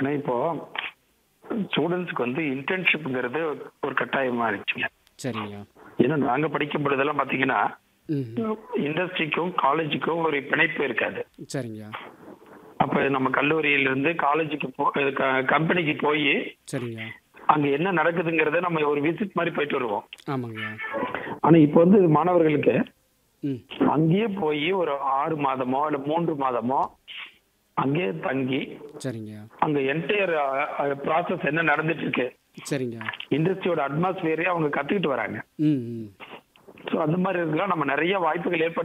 ஏன்னா இப்போ ஸ்டூடெண்ட்ஸ்க்கு வந்து இன்டர்ன்ஷிப்ங்கிறது ஒரு கட்டாயமா இருந்துச்சுங்க சரிங்க ஏன்னா நாங்க படிக்கும் பொழுதெல்லாம் பாத்தீங்கன்னா ம் இண்டஸ்ட்ரிக்கும் காலேஜுக்கும் ஒரு பிணைப்பு இருக்காது சரிங்க அப்ப நம்ம கல்லூரியில இருந்து காலேஜுக்கு போ கம்பெனிக்கு போய் சரிங்க அங்க என்ன நடக்குதுங்கிறத நம்ம ஒரு விசிட் மாதிரி போயிட்டு வருவோம் ஆமாங்க ஆனா இப்போ வந்து மாணவர்களுக்கு ம் அங்கேயே போய் ஒரு ஆறு மாதமோ இல்ல மூன்று மாதமோ அங்கேயே தங்கி சரிங்க அங்க என்டையர் ப்ராசஸ் என்ன நடந்துட்டு இருக்கு சரிங்க இண்டஸ்ட்ரியோட அட்மாஸ்பியரே அவங்க கத்துக்கிட்டு வராங்க ம் ம் ஸோ அந்த மாதிரி இருக்கலாம் நம்ம நிறைய வாய்ப்புகள் ஏற்படுத்தி